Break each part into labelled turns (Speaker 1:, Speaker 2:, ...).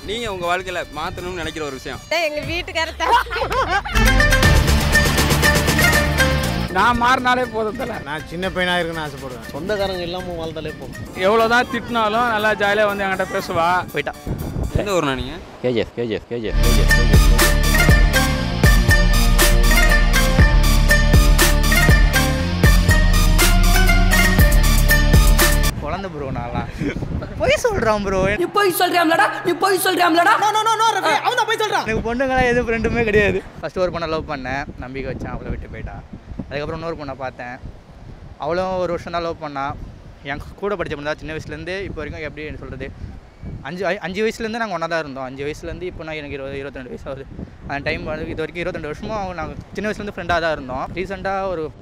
Speaker 1: நீங்கள் உங்கள் வாழ்க்கையில் மாற்றணும்னு நினைக்கிற ஒரு விஷயம்
Speaker 2: எங்க வீட்டுக்காரத்த
Speaker 3: நான் மாறினாலே போதும் தல
Speaker 4: நான் சின்ன பையனாக இருக்குன்னு ஆசைப்படுவேன்
Speaker 5: சொந்தக்காரங்க இல்லாமல் வாழ்ந்தாலே போதும்
Speaker 3: எவ்வளோதான் திட்டினாலும் நல்லா ஜாலியாக வந்து என்கிட்ட பேசுவா
Speaker 5: போயிட்டா
Speaker 1: எந்த ஊர்ண்ணா நீங்கள்
Speaker 6: KGF KGF KGF KGF KGF
Speaker 5: குழந்த ப்ரோ நான்லாம் போய் சொல்கிறான் ப்ரோ
Speaker 7: நீ போய் சொல்றியாம்லடா நீ போய் சொல்றியாம்லடா
Speaker 5: எனக்கு பொண்ணுங்களாம் எதுவும் ஃப்ரெண்டுமே கிடையாது ஃபஸ்ட்டு ஒரு பொண்ணை லவ் பண்ணேன் நம்பிக்கை வச்சேன் அவளை விட்டு போயிட்டா அதுக்கப்புறம் இன்னொரு பொண்ணை பார்த்தேன் அவளும் ஒரு வருஷம் தான் லவ் பண்ணா என் கூட படித்த பொண்ணு தான் சின்ன வயசுலேருந்து இப்போ வரைக்கும் எப்படி சொல்கிறது அஞ்சு ஐ- அஞ்சு வயசுலேருந்து நாங்கள் ஒன்றா தான் இருந்தோம் அஞ்சு வயசுலேருந்து இப்போ நான் எனக்கு இருபது இருபத்திரெண்டு வயசு ஆகுது அந்த டைம் வந்து இது வரைக்கும் இருபத்திரெண்டு வருஷமும் நாங்கள் சின்ன வயசுலேருந்து ஃப்ரெண்டாக தான் இருந்தோம் ரீசெண்டாக ஒரு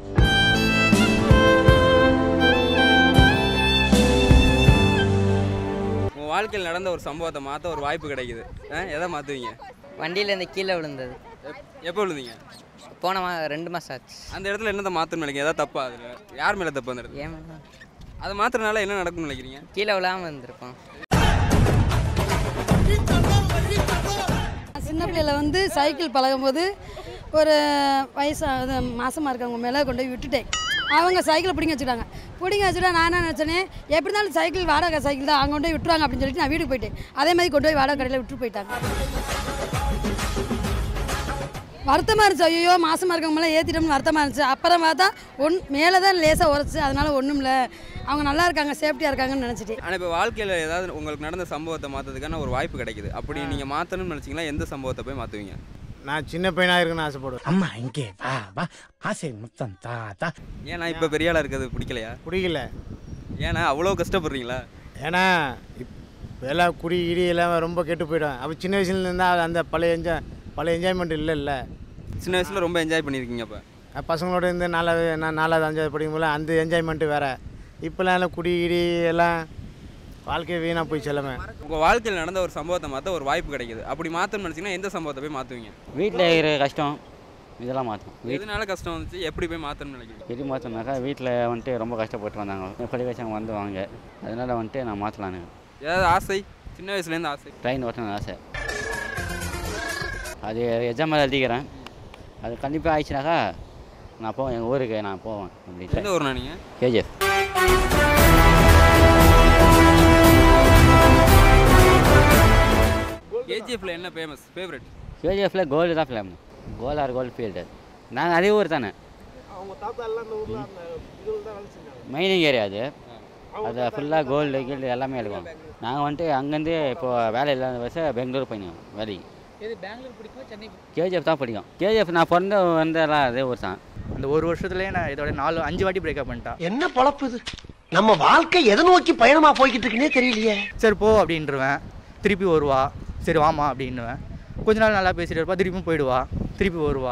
Speaker 1: உங்கள் வாழ்க்கையில் நடந்த ஒரு சம்பவத்தை மாற்ற ஒரு வாய்ப்பு கிடைக்குது ஆ, எதை மாற்றுவீங்க
Speaker 7: வண்டியிலேருந்து கீழே விழுந்தது
Speaker 1: எப்போ விழுந்தீங்க
Speaker 7: போன மா ரெண்டு மாதம் ஆச்சு
Speaker 1: அந்த இடத்துல என்னத்தை மாற்றணும்னு நினைக்கிறீங்க ஏதாவது தப்பா அதில் யார் மேலே தப்பு அந்த இடத்துல
Speaker 7: ஏன் மேடம்?
Speaker 1: அதை மாற்றுறதுனால என்ன நடக்கும்னு நினைக்கிறீங்க
Speaker 7: கீழே விழாமல் இருந்திருப்போம்
Speaker 2: சின்ன பிள்ளையில வந்து சைக்கிள் பழகும்போது ஒரு வயசு மாசமாக இருக்கவங்க மேலே கொண்டு போய் விட்டுட்டேன் அவங்க சைக்கிளை பிடிங்க வச்சுட்டாங்க பிடிங்க வச்சுட்டா நான் என்ன நினச்சேனே எப்படி இருந்தாலும் சைக்கிள் வாடகை சைக்கிள் தான் அங்கே கொண்டு போய் விட்டுருவாங்க அப்படின்னு சொல்லிட்டு நான் வீட்டுக்கு போயிட்டேன் அதே மாதிரி கொண்டு போய் வாடகை கடையில் விட்டு போயிட்டாங்க வருத்தமாக இருந்துச்சு ஐயோ மாசமாக இருக்கவங்களாம் ஏற்றிட்டோம்னு வருத்தமாக இருந்துச்சு அப்புறம் பார்த்தா ஒன் மேலே தான் லேசாக உரைச்சி அதனால ஒன்றும் இல்லை அவங்க நல்லா இருக்காங்க சேஃப்டியாக இருக்காங்கன்னு நினச்சிட்டேன்
Speaker 1: ஆனால் இப்போ வாழ்க்கையில் ஏதாவது உங்களுக்கு நடந்த சம்பவத்தை மாற்றதுக்கான ஒரு வாய்ப்பு கிடைக்குது அப்படி நீங்கள் மாற்றணும்னு நினச்சிங்களா எந்த சம்பவத்தை போய் மாற்றுவீங்க
Speaker 4: நான் சின்ன பையனாக இருக்குன்னு ஆசைப்படுவேன்
Speaker 8: அம்மா இங்கே வா வா ஆசை முத்தம் தாத்தா
Speaker 1: ஏன்னா இப்போ பெரிய ஆளாக இருக்கிறது பிடிக்கலையா
Speaker 4: பிடிக்கல
Speaker 1: ஏன்னா அவ்வளோ கஷ்டப்படுறீங்களா
Speaker 4: ஏன்னா இப் எல்லாம் குடி இடி எல்லாம் ரொம்ப கெட்டு போயிடும் அப்போ சின்ன வயசுல இருந்தால் அந்த பழைய என்ஜாய் பழைய என்ஜாய்மெண்ட் இல்லை இல்லை
Speaker 1: சின்ன வயசில் ரொம்ப என்ஜாய் பண்ணியிருக்கீங்க அப்போ
Speaker 4: பசங்களோட இருந்து நாலாவது நான் நாலாவது அஞ்சாவது படிக்கும்போது அந்த என்ஜாய்மெண்ட்டு வேறு இப்போலாம் எல்லாம் குடி இடி எல்லாம் வாழ்க்கை வீணாக போய் எல்லாமே
Speaker 1: உங்கள் வாழ்க்கையில் நடந்த ஒரு சம்பவத்தை மாற்ற ஒரு வாய்ப்பு கிடைக்குது அப்படி மாற்றணும்னு நினச்சிங்கன்னா எந்த சம்பவத்தை போய் மாற்றுவீங்க
Speaker 6: வீட்டில் இருக்கிற கஷ்டம் இதெல்லாம் மாற்றும் வீட்
Speaker 1: எதனால கஷ்டம் வந்துச்சு எப்படி போய் மாற்றணும்னு நினைக்கிறீங்க
Speaker 6: எது மாற்றணுனாக்கா வீட்டில் வந்துட்டு ரொம்ப கஷ்டப்பட்டு வந்தாங்க பள்ளி வச்சவங்க வந்து வாங்க அதனால் வந்துட்டு நான் மாற்றலான்னு
Speaker 1: ஏதாவது ஆசை சின்ன வயசுலேருந்து ஆசை
Speaker 6: ட்ரெயின் ஓட்டணும்னு ஆசை அது எக்ஸாம் எழுதிக்கிறேன் அது கண்டிப்பாக ஆயிடுச்சுனாக்கா நான் போவேன் எங்கள் ஊருக்கு நான் போவேன்
Speaker 1: எந்த
Speaker 6: அப்படின்ட்டு
Speaker 1: ஊர்ண்ணா நீங்கள்
Speaker 6: கேஜிஎஃப்
Speaker 1: கேஜிஎஃப்ல என்ன ஃபேமஸ் ஃபேவரட்
Speaker 6: கேஜிஎஃப்ல கோல்டு தான் film Kolar gold field நாங்கள் அதே ஊர் தானே மைனிங் ஏரியா அது அது ஃபுல்லாக கோல்டு கீல்டு எல்லாமே எடுக்கும் நாங்கள் வந்துட்டு அங்கேருந்து இப்போ வேலை இல்லாத வருஷம் பெங்களூர் போயினோம் வேலைக்கு கேஜிஎஃப் தான் பிடிக்கும் கேஜிஎஃப் நான் பிறந்த வந்தெல்லாம் அதே ஊர் தான்
Speaker 5: அந்த ஒரு வருஷத்துலேயே நான் இதோட நாலு அஞ்சு வாட்டி பிரேக்கப் பண்ணிட்டேன்
Speaker 8: என்ன பொழப்பு இது நம்ம வாழ்க்கை எதை நோக்கி பயணமா போய்கிட்டு இருக்குன்னே தெரியலையே
Speaker 5: சரி போ அப்படின்றவேன் திருப்பி வருவா சரி வாமா அப்படின்னுவேன் கொஞ்ச நாள் நல்லா பேசிட்டு இருப்பா திருப்பியும் போயிடுவா திருப்பி வருவா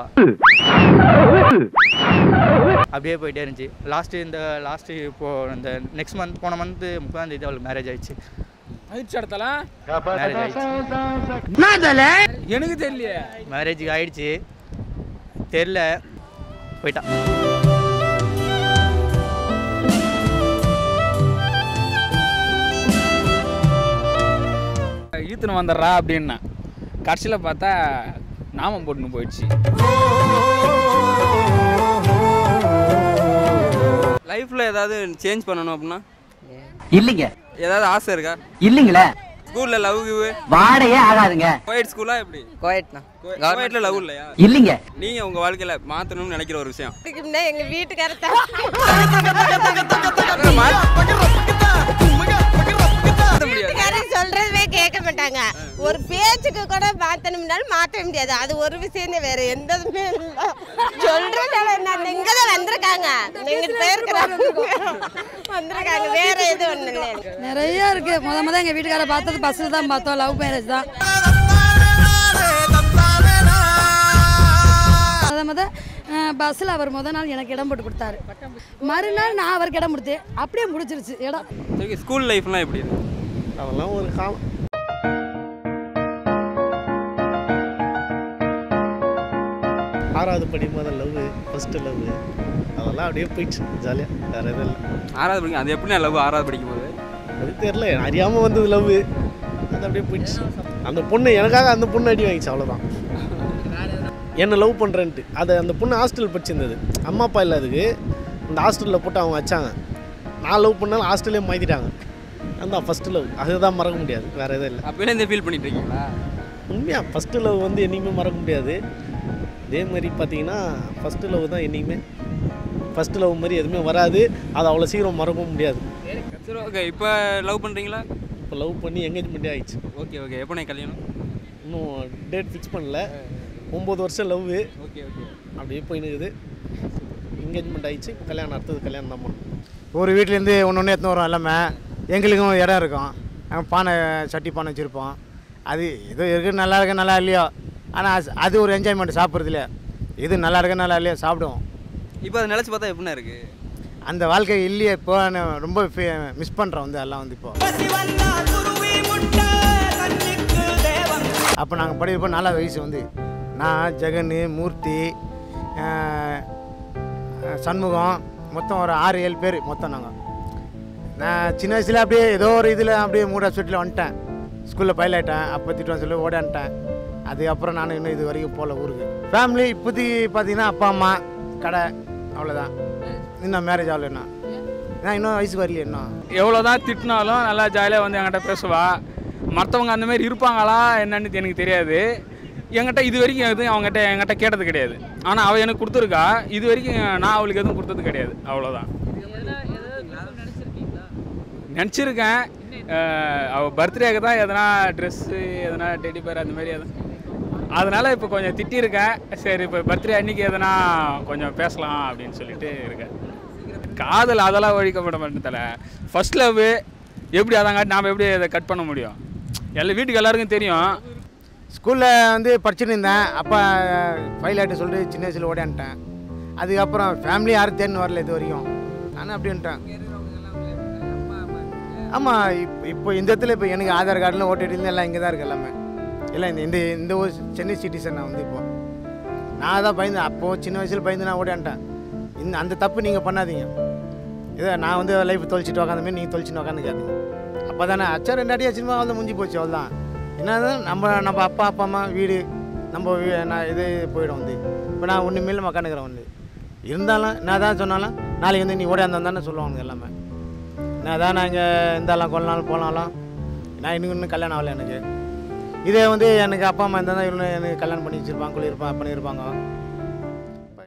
Speaker 5: அப்படியே போயிட்டே இருந்துச்சு லாஸ்ட்டு இந்த லாஸ்ட்டு இப்போ இந்த நெக்ஸ்ட் மந்த் போன மந்த் முப்பதாம் தேதி அவளுக்கு மேரேஜ் ஆயிடுச்சு
Speaker 3: ஆயிடுச்சு இடத்தலாம்
Speaker 5: மேரேஜ் ஆயிடுச்சு
Speaker 3: எனக்கு தெரியலையே
Speaker 5: மேரேஜுக்கு ஆயிடுச்சு தெரில போயிட்டா
Speaker 3: ஈத்துன்னு வந்துடுறா அப்படின்னா கடைசியில் பார்த்தா நாமம் போட்டுன்னு போயிடுச்சு
Speaker 1: லைஃப்பில் ஏதாவது சேஞ்ச் பண்ணணும் அப்படின்னா
Speaker 7: இல்லைங்க
Speaker 1: ஏதாவது ஆசை இருக்கா
Speaker 7: இல்லைங்களே
Speaker 1: ஸ்கூலில் லவ் கிவ்
Speaker 7: வாடையே ஆகாதுங்க
Speaker 1: கோயட் ஸ்கூலா எப்படி
Speaker 7: கோயட் தான்
Speaker 1: கோயட்ல லவ் இல்லையா
Speaker 7: இல்லைங்க
Speaker 1: நீங்கள் உங்கள் வாழ்க்கையில் மாற்றணும்னு நினைக்கிற ஒரு விஷயம்
Speaker 2: எங்க வீட்டுக்காரத்த
Speaker 1: மாற்ற முடியாது
Speaker 2: வீட்டுக்காரங்க சொல்றதுமே கேட்க மாட்டாங்க ஒரு பேச்சுக்கு கூட மாத்தணும்னாலும் மாத்த முடியாது அது ஒரு விஷயம் வேற எந்த இதுவுமே இல்ல சொல்றதால என்ன இங்க தான் வந்திருக்காங்க நீங்க போயிருக்கிறாங்க வந்திருக்காங்க வேற எதுவும் ஒண்ணு இல்லை
Speaker 9: நிறைய இருக்கு முத முத எங்க வீட்டுக்கார பார்த்தது பஸ்ஸில் தான் பார்த்தோம் லவ் மேரேஜ் தான் முத முத பஸ்ஸில் அவர் முத நாள் எனக்கு இடம் போட்டு கொடுத்தாரு மறுநாள் நான் அவருக்கு இடம் கொடுத்தேன் அப்படியே முடிச்சிருச்சு இடம்
Speaker 1: சரி ஸ்கூல் லைஃப்லாம் எப்படி இருக்கு
Speaker 5: அதெல்லாம் ஒரு காலம் ஆறாவது படிக்கும் போது லவ் ஃபஸ்ட்டு லவ் அதெல்லாம் அப்படியே போயிடுச்சு ஜாலியாக வேறு எதுவும் இல்லை
Speaker 1: ஆறாவது படிக்கும் அது எப்படி லவ் ஆறாவது படிக்கும் போது
Speaker 5: அது தெரில அறியாமல் வந்தது லவ் அது அப்படியே போயிடுச்சு
Speaker 10: அந்த பொண்ணு எனக்காக அந்த பொண்ணு அடி வாங்கிச்சு அவ்வளோதான் என்னை லவ் பண்ணுறேன்ட்டு அது அந்த பொண்ணு ஹாஸ்டல் படிச்சிருந்தது அம்மா அப்பா இல்லை அதுக்கு அந்த ஹாஸ்டலில் போட்டு அவங்க வச்சாங்க நான் லவ் பண்ணாலும் ஹாஸ்டல்லே மாற்றிட்டாங்க அந்த ஃபஸ்ட்டு லவ் அதுதான் மறக்க முடியாது வேறு எதுவும் இல்லை
Speaker 1: அப்போலேருந்து ஃபீல் பண்ணிட்டு இருக்கீங்களா
Speaker 10: உண்மையாக ஃபஸ்ட்டு லவ் வந்து என்றைக்குமே மறக்க முடியாது அதே மாதிரி பார்த்தீங்கன்னா ஃபஸ்ட்டு லவ் தான் என்றைக்குமே ஃபஸ்ட்டு லவ் மாதிரி எதுவுமே வராது அது அவ்வளோ சீக்கிரம் மறக்கவும் முடியாது
Speaker 1: சரி ஓகே இப்போ லவ் பண்ணுறீங்களா
Speaker 10: இப்போ லவ் பண்ணி என்கேஜ்மெண்ட்டே ஆயிடுச்சு
Speaker 1: ஓகே ஓகே எப்போ நான் கல்யாணம்
Speaker 10: இன்னும் டேட் ஃபிக்ஸ் பண்ணல ஒம்பது வருஷம் லவ்
Speaker 1: ஓகே ஓகே
Speaker 10: அப்படியே போயினுக்குது என்கேஜ்மெண்ட் ஆயிடுச்சு இப்போ கல்யாணம் அடுத்தது கல்யாணம் தான் பண்ணணும்
Speaker 4: ஒரு வீட்லேருந்து ஒன்று ஒன்று எடுத்துன்னு வரோம் எல்லாமே எங்களுக்கும் இடம் இருக்கும் நாங்கள் பானை சட்டி பானை வச்சுருப்போம் அது ஏதோ இருக்கு நல்லா இருக்கு நல்லா இல்லையோ ஆனால் அது ஒரு என்ஜாய்மெண்ட் சாப்பிட்றதுல எது நல்லா இருக்கு நல்லா இல்லையோ சாப்பிடுவோம்
Speaker 1: இப்போ அதை நினச்சி பார்த்தா எப்படிண்ணா இருக்குது
Speaker 4: அந்த வாழ்க்கை இல்லையே இப்போ நான் ரொம்ப மிஸ் பண்ணுறோம் வந்து எல்லாம் வந்து இப்போ அப்போ நாங்கள் படிக்கிறப்போ நாலாவது வயசு வந்து நான் ஜெகன் மூர்த்தி ஆஹ், ஆஹ், சண்முகம் மொத்தம் ஒரு ஆறு ஏழு பேர் மொத்தம் நாங்கள் நான் சின்ன வயசில் அப்படியே ஏதோ ஒரு இதில் அப்படியே மூட சுட்டில் வந்துட்டேன் ஸ்கூலில் பயில் ஆகிட்டேன் அப்போ திட்டுவேன் சொல்லி ஓடான்ட்டேன் அதுக்கப்புறம் நான் இன்னும் இது வரைக்கும் போகல ஊருக்கு ஃபேமிலி இப்போதைக்கு பார்த்தீங்கன்னா அப்பா அம்மா கடை அவ்வளோதான் இன்னும் மேரேஜ் ஆகல இன்னும் நான் இன்னும் வயசுக்கு வரலையே இன்னும்
Speaker 3: எவ்வளோ தான் திட்டினாலும் நல்லா ஜாலியாக வந்து என்கிட்ட பேசுவா மற்றவங்க அந்த மாதிரி இருப்பாங்களா என்னன்னு எனக்கு தெரியாது என்கிட்ட இது வரைக்கும் எதுவும் அவங்ககிட்ட என்கிட்ட கேட்டது கிடையாது ஆனால் அவள் எனக்கு கொடுத்துருக்கா இது வரைக்கும் நான் அவளுக்கு எதுவும் கொடுத்தது கிடையாது அவ்வளோதான் நினச்சிருக்கேன் அவள் பர்த்டேக்கு தான் எதனா ட்ரெஸ்ஸு எதனா டெடி பேர் அந்த மாதிரி எதனா அதனால் இப்போ கொஞ்சம் திட்டியிருக்கேன் சரி இப்போ பர்த்டே அன்னைக்கு எதனா கொஞ்சம் பேசலாம் அப்படின்னு சொல்லிட்டு இருக்கேன் காதல் அதெல்லாம் ஒழிக்கப்பட மாட்டேன் ஃபர்ஸ்ட் லவ் எப்படி அதாங்காட்டி நாம் எப்படி அதை கட் பண்ண முடியும் எல்லா வீட்டுக்கு எல்லாருக்கும் தெரியும்
Speaker 4: ஸ்கூலில் வந்து படிச்சுட்டு இருந்தேன் அப்பா ஃபைல் ஆகிட்டு சொல்லிட்டு சின்ன வயசில் ஓடியான்ட்டேன் அதுக்கப்புறம் ஃபேமிலி யாரும் தேர்ந்து வரல இது வரைக்கும் நானும் அப்படின்ட்டேன் ஆமாம் இப்போ இப்போ இந்த இடத்துல இப்போ எனக்கு ஆதார் கார்டில் ஓட்டிட்டு எல்லாம் இங்கே தான் இருக்குது எல்லாமே எல்லாம் இந்த இந்த இந்த ஒரு சென்னை சிட்டிசன் நான் வந்து இப்போ நான் தான் பயந்தேன் அப்போது சின்ன வயசில் பயந்து நான் ஓடியான்ட்டேன் இந்த அந்த தப்பு நீங்கள் பண்ணாதீங்க இதை நான் வந்து லைஃப் தொலைச்சிட்டு உக்காந்த மாதிரி நீங்கள் தொலைச்சிட்டு உக்காந்துக்காதீங்க அப்போ தானே அச்சா ரெண்டு அடி அச்சுமா அவ்வளோ முடிஞ்சு போச்சு அவ்வளோதான் என்னதான் நம்ம நம்ம அப்பா அப்பா அம்மா வீடு நம்ம வீ- நான் இது போயிடும் வந்து இப்போ நான் ஒன்று மேலும் உக்காந்துக்கிறேன் வந்து இருந்தாலும் நான் தான் சொன்னாலும் நாளைக்கு வந்து நீ ஓடியாந்தான் தானே சொல்லுவாங்க எல்லாமே நான் தான் நான் இங்கே இருந்தாலும் கொள்ளனாலும் போனாலும் நான் இன்னும் இன்னும் கல்யாணம் ஆகலை எனக்கு இதே வந்து எனக்கு அப்பா அம்மா இருந்தால் தான் இன்னும் எனக்கு கல்யாணம் பண்ணி வச்சுருப்பாங்க சொல்லியிருப்பாங்க பண்ணியிருப்பாங்க